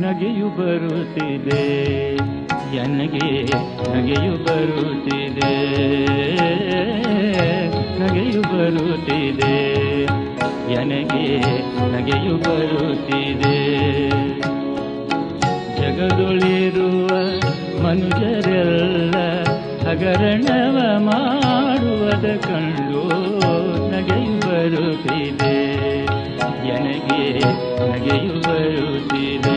ನಗೆಯು ಬರುತ್ತಿದೆ ನನಗೆ ನಗೆಯು ಬರುತ್ತಿದೆ ನಗೆಯು ಬರುತ್ತಿದೆ ನನಗೆ ನಗೆಯು ಬರುತ್ತಿದೆ ಜಗದೊಳಿರುವ ಮನುಜರೆಲ್ಲ ಹಗರಣವ ಮಾಡುವುದ ಕಂಡು ನಗೆಯು ಬರುತ್ತಿದೆ ನನಗೆ ನಗೆಯು ಬರುತ್ತಿದೆ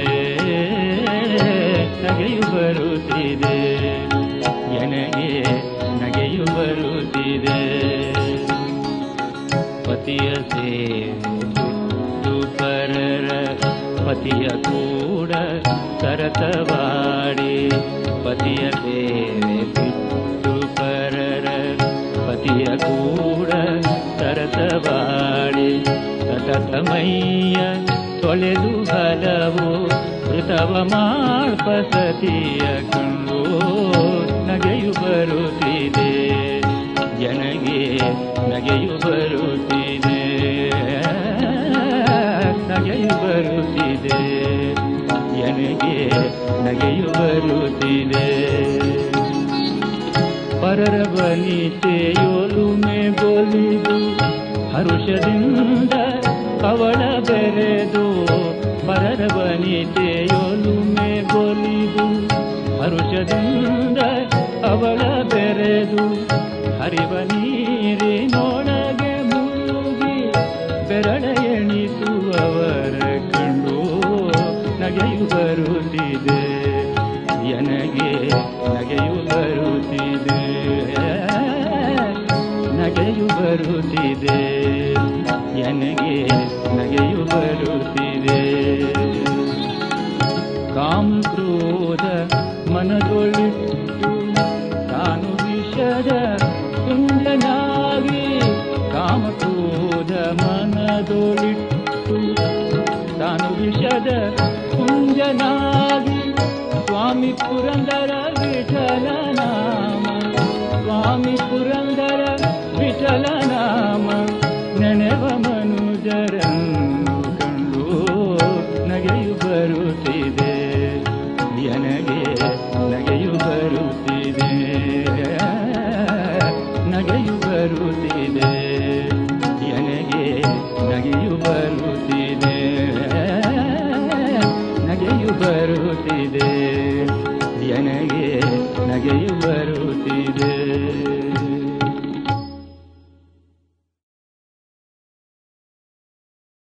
ನಗೆಯು ಬರುತ್ತಿದೆ ನನಗೆ ನಗೆಯು ಬರುತ್ತಿದೆ ಪತಿಯ ಸೇತು ಪರರ ಪತಿಯ ಕೂಡ ಕರತವಾಡಿ ಪತಿಯ ಸೇವೆ ಬಿಟ್ಟು ಪರರ ಪತಿಯ ಕೂಡ ಕರತವಾಡಿ ಸತತಮಯ್ಯ ತೊಳೆದು ಹಲವು ಮೃತವ ಮಾಳ್ಪ ಸತಿಯ ಕಂಡು ನಗೆಯು ಬರುತ್ತಿದೆ ಜನಗೆ ನಗೆಯು ಬರುತ್ತಿದೆ ನಗೆಯು ಬರುತ್ತಿದೆ ನನಗೆ ನಗೆಯು ಬರುತ್ತಿದೆ ಪರರ ಬನಿತೆಯೊಲುಮೆ ಬೋಲಿದು ಹರುಷದಿಂದ ಅವಳ ಬೆರೆದು ಪರರ ಬನಿತೆಯೊಲುಮೆ ಬೋಲಿದು ಹರುಷದಿಂದ ಅವಳ ಬೆರೆದು ಹರಿವ ನೀರಿನೊಳಗೆ ಮುಳುಗಿ ಬೆರಳ ಎಣಿಸುವವರ ಕಂಡು ನಗೆಯು ಬರುತ್ತಿದೆ ನನಗೆ ನಗೆಯು ಬರುತ್ತಿದೆ ನಗೆಯು ಬರುತ್ತಿದೆ ನನಗೆ ನಗೆಯು ಬರುತ್ತಿದೆ ಕಾಮ ಕ್ರೋಧ ಮನದೊಳಿಟ್ಟು ತಾನು ವಿಷದ ತುಂಡನಾಗಿ ಕಾಮ ಕ್ರೋಧ ಮನದೊಳಿಟ್ಟು ತಾನು ವಿಷದ ಕುಂಜನಾಗಿ ಸ್ವಾಮಿ ಪುರಂದರ ವಿಠಲ ನಾಮ ಸ್ವಾಮಿ ಪುರಂದರ ವಿಠಲ ನಾಮ ನೆನೆವ ಮನುಜರನ್ನು ಕಂಡು ನಗೆಯು ಬರುತ್ತಿದೆ ನನಗೆ ನಗೆಯು ಬರುತ್ತಿದೆ ನಗೆಯು ಬರುತ್ತಿದೆ ನನಗೆ ನಗೆಯು ಬರುತ್ತಿದೆ ನಗೆಯು ಬರುತ್ತಿದೆ